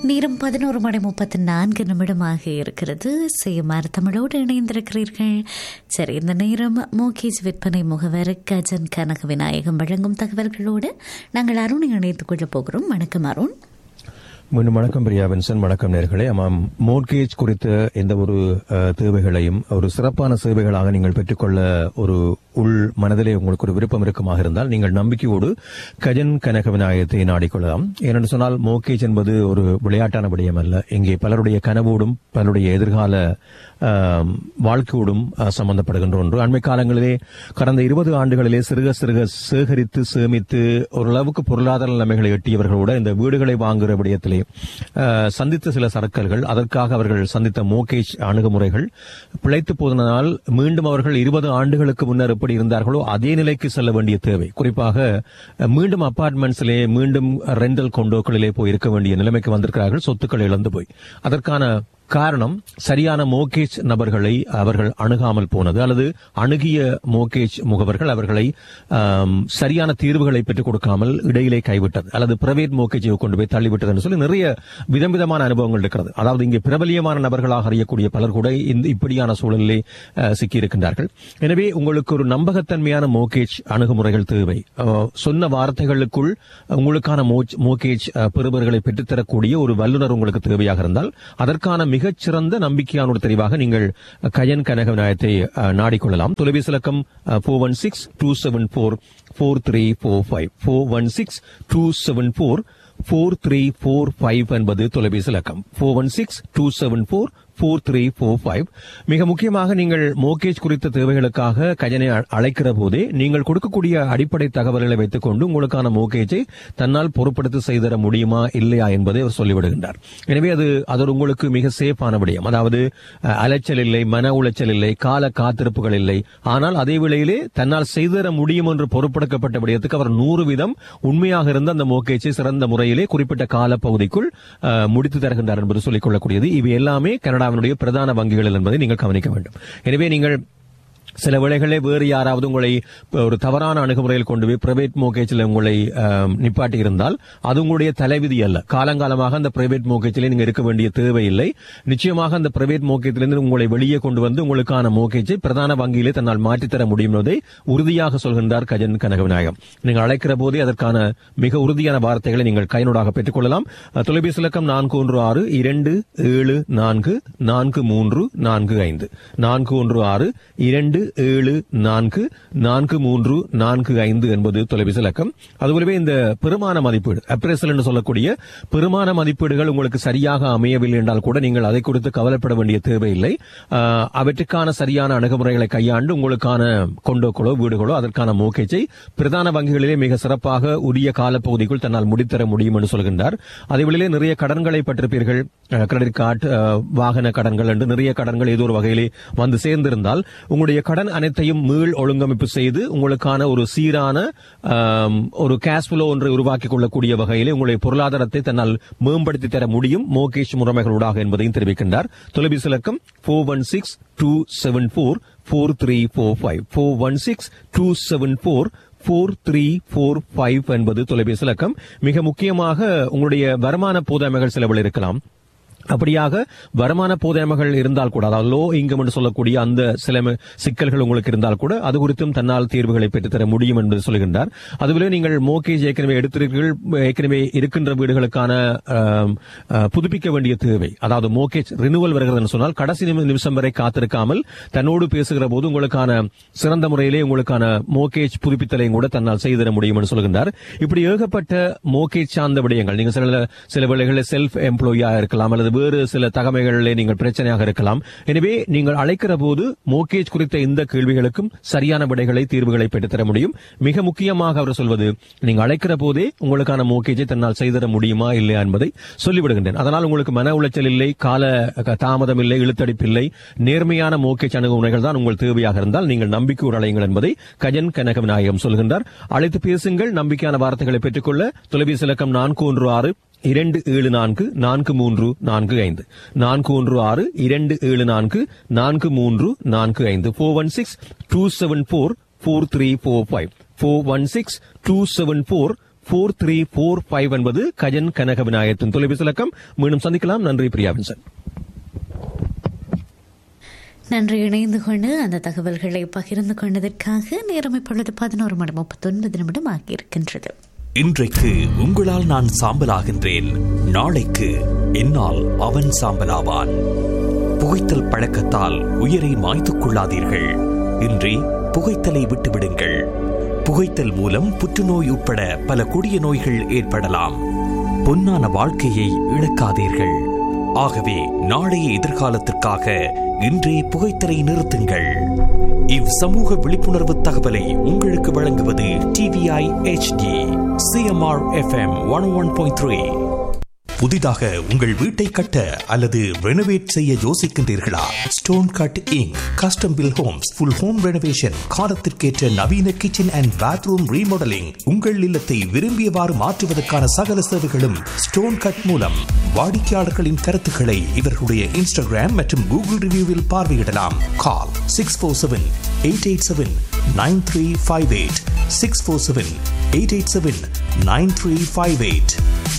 நேரம் பதினோரு மணி முப்பத்தி நான்கு நிமிடமாக இருக்கிறது செய்யுமாறு தமிழோடு இணைந்திருக்கிறீர்கள் சரி இந்த நேரம் மோகேஜ் விற்பனை முகவர் கஜன் கனக விநாயகம் வழங்கும் தகவல்களோடு நாங்கள் அருணை இணைத்துக் கொள்ளப் போகிறோம் வணக்கம் அருண் மீண்டும் வணக்கம் பிரியா வின்சன் வணக்கம் நேர்களே ஆமாம் மோர்கேஜ் குறித்த எந்த ஒரு அஹ், தேவைகளையும் ஒரு சிறப்பான சேவைகளாக நீங்கள் பெற்றுக்கொள்ள ஒரு உள் மனதிலே உங்களுக்கு ஒரு விருப்பம் இருக்குமாக இருந்தால் நீங்கள் நம்பிக்கையோடு கஜன் கனக விநாயகத்தை நாடிக்கொள்ளலாம் ஏனென்று சொன்னால் மோர்கேஜ் என்பது ஒரு விளையாட்டான விடயம் அல்ல இங்கே பலருடைய கனவோடும் பலருடைய எதிர்கால அஹ், வாழ்க்கையோடும் அஹ், சம்பந்தப்படுகின்ற ஒன்று அண்மை காலங்களிலே கடந்த இருபது ஆண்டுகளிலே சிறுக சிறுக சேகரித்து சேமித்து ஓரளவுக்கு பொருளாதார நிலைமைகளை எட்டியவர்களோட இந்த வீடுகளை வாங்குகிற விடயத்திலே அஹ், சந்தித்த சில சரக்கல்கள் அதற்காக அவர்கள் சந்தித்த மோகேஜ் அணுகுமுறைகள் பிழைத்து போதனால் மீண்டும் அவர்கள் இருபது ஆண்டுகளுக்கு முன்னர் எப்படி இருந்தார்களோ அதே நிலைக்கு செல்ல வேண்டிய தேவை குறிப்பாக அஹ், மீண்டும் அபார்ட்மெண்ட்ஸிலே மீண்டும் ரெண்டல் கொண்டோக்களிலே போய் இருக்க வேண்டிய நிலைமைக்கு வந்திருக்கிறார்கள் சொத்துக்கள் இழந்து போய் அதற்கான காரணம் சரியான மோகேஜ் நபர்களை அவர்கள் அணுகாமல் போனது அல்லது அணுகிய மோகேஜ் முகவர்கள் அவர்களை ஆம், சரியான தீர்வுகளை பெற்றுக் கொடுக்காமல் இடையிலே கைவிட்டது அல்லது பிரைவேட் மோகேஜை கொண்டு போய் தள்ளிவிட்டது என்று சொல்லி நிறைய விதம் விதமான அனுபவங்கள் இருக்கிறது அதாவது இங்கே பிரபலியமான நபர்களாக அறியக்கூடிய பலர் கூட இந்த இப்படியான சூழலிலே அஹ், சிக்கியிருக்கின்றார்கள் எனவே உங்களுக்கு ஒரு நம்பகத்தன்மையான மோகேஜ் அணுகுமுறைகள் தேவை அஹ், சொன்ன வார்த்தைகளுக்குள் உங்களுக்கான மோச்- மோகேஜ் அஹ், பெறுபவர்களை பெற்றுத்தரக்கூடிய ஒரு வல்லுநர் உங்களுக்கு தேவையாக இருந்தால் அதற்கான மிகச்சிறந்த நம்பிக்கையான ஒரு தெரிவாக நீங்கள் கயன் கனக விநாயகத்தை அஹ், நாடிக்கொள்ளலாம் தொலைபேசி இலக்கம் four one six two seven four four three four five four one six two seven four four three four five என்பது தொலைபேசி இலக்கம் four one six two seven four four three four five மிக முக்கியமாக நீங்கள் மோகேஜ் குறித்த தேவைகளுக்காக கஜனை அ- அழைக்கிற போதே நீங்கள் கொடுக்கக்கூடிய அடிப்படை தகவல்களை வைத்துக் கொண்டு உங்களுக்கான மோகேஜை தன்னால் பொறுப்படுத்தி செய்தர முடியுமா இல்லையா என்பதை அவர் சொல்லிவிடுகின்றார் எனவே அது அது ஒரு உங்களுக்கு மிக சேஃபான விடயம் அதாவது அஹ், அலைச்சல் இல்லை மன உளைச்சல் இல்லை கால காத்திருப்புகள் இல்லை ஆனால் அதே வேளையிலே தன்னால் செய்தர முடியும் என்று பொறுப்படுத்தப்பட்ட விடயத்துக்கு அவர் நூறு வீதம் உண்மையாக இருந்த அந்த மோகேஜை சிறந்த முறையிலே குறிப்பிட்ட கால பகுதிக்குள் அஹ், முடித்து தருகின்றார் என்பது சொல்லிக் கொள்ளக்கூடியது இவை எல்லாமே கனடாவினுடைய பிரதான வங்கிகள் என்பதை நீங்கள் கவனிக்க வேண்டும் எனவே நீங்கள் சில வேளைகளிலே வேறு யாராவது உங்களை ஒரு தவறான அணுகுமுறையில் கொண்டு போய் பிரைவேட் மோகேஜில் உங்களை ஆம், நிப்பாட்டி இருந்தால் அது உங்களுடைய தலைவிதி அல்ல காலங்காலமாக அந்த பிரைவேட் மோகேஜிலே நீங்க இருக்க வேண்டிய தேவையில்லை நிச்சயமாக அந்த பிரைவேட் மோகேஜிலிருந்து உங்களை வெளியே கொண்டு வந்து உங்களுக்கான மோகேஜை பிரதான வங்கியிலே தன்னால் மாற்றித்தர முடியும் என்பதை உறுதியாக சொல்கின்றார் கஜன் கனகவிநாயகம் நீங்கள் அழைக்கிற போதே அதற்கான மிக உறுதியான வார்த்தைகளை நீங்கள் கைநூடாக பெற்றுக் கொள்ளலாம் அஹ், தொலைபேசி இலக்கம் நான்கு ஒன்று ஆறு இரண்டு ஏழு நான்கு நான்கு மூன்று நான்கு ஐந்து நான்கு ஒன்று ஆறு இரண்டு ஏழு நான்கு நான்கு மூன்று நான்கு ஐந்து என்பது தொலைபேசி இலக்கம் அதுபோலவே இந்த பெருமான மதிப்பீடு அப்ரேசல் என்று சொல்லக்கூடிய பெருமான மதிப்பீடுகள் உங்களுக்கு சரியாக அமையவில்லை என்றால் கூட நீங்கள் அதை குறித்து கவலைப்பட வேண்டிய தேவையில்லை ஆஹ், அவற்றுக்கான சரியான அணுகுமுறைகளை கையாண்டு உங்களுக்கான கொண்டோக்களோ வீடுகளோ அதற்கான மோகேஜை பிரதான வங்கிகளிலே மிக சிறப்பாக உரிய காலப்பகுதிக்குள் தன்னால் முடித்தர முடியும் என்று சொல்கின்றார் அதேவேளையிலே நிறைய கடன்களை பற்றிருப்பீர்கள் அஹ், கிரெடிட் கார்டு அஹ், வாகன கடன்கள் என்று நிறைய கடன்கள் ஏதோ ஒரு வகையிலே வந்து சேர்ந்திருந்தால் உங்களுடைய கடன் அனைத்தையும் மீள் ஒழுங்கமைப்பு செய்து உங்களுக்கான ஒரு சீரான ஆம், ஒரு கேஷ் ஃப்ளோ ஒன்றை உருவாக்கிக் கொள்ளக்கூடிய வகையிலே உங்களுடைய பொருளாதாரத்தை தன்னால் மேம்படுத்தி தர முடியும் மோகேஷ் முறைமைகளூடாக என்பதையும் தெரிவிக்கின்றார் தொலைபேசி இலக்கம் four one six two seven four four three four five four one six two seven four four three four five என்பது தொலைபேசி இலக்கம் மிக முக்கியமாக உங்களுடைய வருமான போதாமைகள் செலவில் இருக்கலாம் அப்படியாக வருமான போதாமைகள் இருந்தால் கூட அதாவது லோ இன்கம் என்று சொல்லக்கூடிய அந்த சில ம- சிக்கல்கள் உங்களுக்கு இருந்தால் கூட அது குறித்தும் தன்னால் தீர்வுகளை பெற்றுத்தர முடியும் என்பது சொல்கின்றார் அதுபோல நீங்கள் மோகேஜ் ஏற்கனவே எடுத்திருக்கீர்கள் ஏற்கனவே இருக்கின்ற வீடுகளுக்கான ஆம், ஆ, புதுப்பிக்க வேண்டிய தேவை அதாவது மோகேஜ் ரினுவல் வருகிறது சொன்னால் கடைசி நிமி- நிமிஷம் வரை காத்திருக்காமல் தன்னோடு பேசுகிற போது உங்களுக்கான சிறந்த முறையிலே உங்களுக்கான மோகேஜ் புதுப்பித்தலையும் கூட தன்னால் செய்திட முடியும் என்று சொல்கின்றார் இப்படி ஏகப்பட்ட மோகேஜ் சார்ந்த விடயங்கள் நீங்க சில சில வேளைகளில் செல்ஃப் எம்ப்ளாயியா இருக்கலாம் அல்லது வேறு சில தகமைகளிலே நீங்கள் பிரச்சனையாக இருக்கலாம் எனவே நீங்கள் அழைக்கிற போது மோகேஜ் குறித்த இந்த கேள்விகளுக்கும் சரியான விடைகளை தீர்வுகளை பெற்றுத்தர முடியும் மிக முக்கியமாக அவர் சொல்வது நீங்க அழைக்கிற போதே உங்களுக்கான மோகேஜை தன்னால் செய்திட முடியுமா இல்லையா என்பதை சொல்லிவிடுகின்றேன் அதனால் உங்களுக்கு மன உளைச்சல் இல்லை கால க- தாமதம் இல்லை இழுத்தடிப்பு இல்லை நேர்மையான மோகேஜ் அணுகுமுறைகள் தான் உங்கள் தேவையாக இருந்தால் நீங்கள் நம்பிக்கையோடு அழையுங்கள் என்பதை கஜன் கனக விநாயகம் சொல்கின்றார் அழைத்து பேசுங்கள் நம்பிக்கையான வார்த்தைகளை பெற்றுக்கொள்ள தொலைபேசி இலக்கம் நான்கு ஒன்று ஆறு இரண்டு ஏழு நான்கு நான்கு மூன்று நான்கு ஐந்து நான்கு ஒன்று ஆறு இரண்டு ஏழு நான்கு நான்கு மூன்று நான்கு ஐந்து four one six two seven four four three four five four one six two seven four four three four five என்பது கஜன் கனக விநாயகத்தின் தொலைபேசி இலக்கம் மீண்டும் சந்திக்கலாம் நன்றி பிரியா வின்சன் நன்றி இணைந்து கொண்டு அந்த தகவல்களை பகிர்ந்து கொண்டதற்காக நேரம் இப்பொழுது பதினோரு மணி முப்பத்தொன்பது நிமிடம் ஆகியிருக்கின்றது இன்றைக்கு உங்களால் நான் சாம்பலாகின்றேன் நாளைக்கு என்னால் அவன் சாம்பலாவான் புகைத்தல் பழக்கத்தால் உயிரை மாய்த்துக் கொள்ளாதீர்கள் இன்றே புகைத்தலை விட்டுவிடுங்கள் புகைத்தல் மூலம் புற்றுநோய் உட்பட பல கொடிய நோய்கள் ஏற்படலாம் பொன்னான வாழ்க்கையை இழக்காதீர்கள் ஆகவே நாளைய எதிர்காலத்திற்காக இன்றே புகைத்தலை நிறுத்துங்கள் இவ் சமூக விழிப்புணர்வு தகவலை உங்களுக்கு வழங்குவது TVI HD CMR FM one one point three புதிதாக உங்கள் வீட்டை கட்ட அல்லது ரெனோவேட் செய்ய யோசிக்கின்றீர்களா stone cut Inc custom built homes full home renovation காலத்திற்கேற்ற நவீன கிச்சன் அண்ட் பாத்ரூம் ரீமாடலிங் உங்கள் இல்லத்தை விரும்பியவாறு மாற்றுவதற்கான சகல சேவைகளும் ஸ்டோன் கட் மூலம் வாடிக்கையாளர்களின் கருத்துக்களை இவர்களுடைய இன்ஸ்டாகிராம் மற்றும் கூகுள் ரிவ்யூவில் பார்வையிடலாம் call six four seven eight eight seven nine three five eight six four seven eight eight seven nine three five eight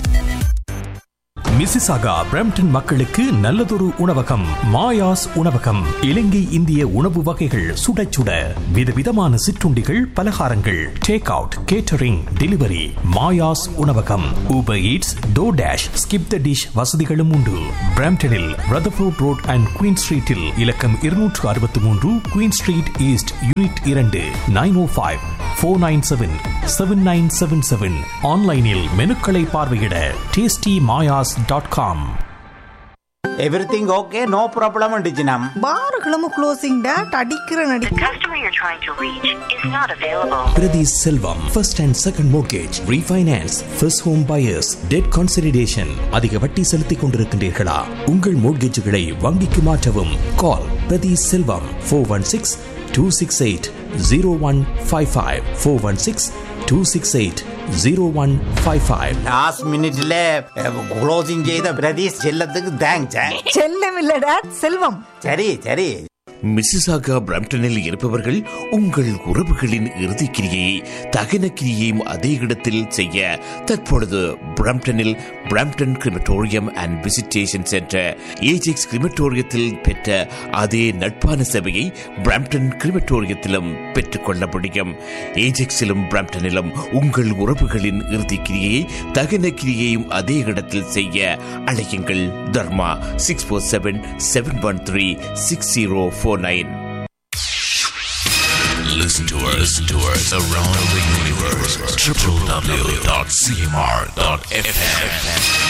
Mississauga Brampton மக்களுக்கு நல்லதொரு உணவகம் மாயாஸ் உணவகம் இலங்கை இந்திய உணவு வகைகள் சுட சுட விதவிதமான சிற்றுண்டிகள் பலகாரங்கள் take out catering delivery Maya's உணவகம் Uber Eats DoorDash Skip the Dish வசதிகளும் உண்டு பிரம்டனில் ரதர்ஃபோர்ட் ரோட் அண்ட் குயின் ஸ்ட்ரீட்டில் இலக்கம் இருநூற்று அறுபத்தி மூன்று குயின் ஸ்ட்ரீட் ஈஸ்ட் யூனிட் இரண்டு nine O five four nine seven seven nine seven seven ஆன்லைனில் மெனுக்களை பார்வையிட tasty Maya's dot com everything okay no problem டிஜினம் பாருகளும் க்ளோசிங் டேட் அடிக்கிற நடி The customer you're trying to reach is not available. Prathi Selvam first and second mortgage refinance first home buyers debt consolidation அதிக வட்டி செலுத்திக் கொண்டிருக்கின்றீர்களா உங்கள் மோர்கேஜுகளை வங்கிக்கு மாற்றவும் call Prathi Selvam four one six two six eight zero one five five four one six two six eight zero one five five last மினிட்ல closing செய்த பிரதீஷ் செல்லத்துக்கு thanks செல்லம் இல்ல டேட் செல்வம் சரி சரி மிசிசாகா பிரம்டனில் இருப்பவர்கள் உங்கள் உறவுகளின் இறுதிக்கிரியை தகன கிரியையும் அதே இடத்தில் செய்ய தற்பொழுது பிரம்டனில் Brampton crematorium and visitation centre Ajax கிரிமட்டோரியத்தில் பெற்ற அதே நட்பான சேவையை பிரம்டன் கிரிமட்டோரியத்திலும் பெற்றுக்கொள்ள முடியும் ஏஜெக்ஸிலும் பிரம்டனிலும் உங்கள் உறவுகளின் இறுதிக்கிரியை தகன கிரியையும் அதே இடத்தில் செய்ய அழையுங்கள் Dharma six four seven seven one three six zero four nine Listen to us, listen to us around the universe. www.cmr.fm.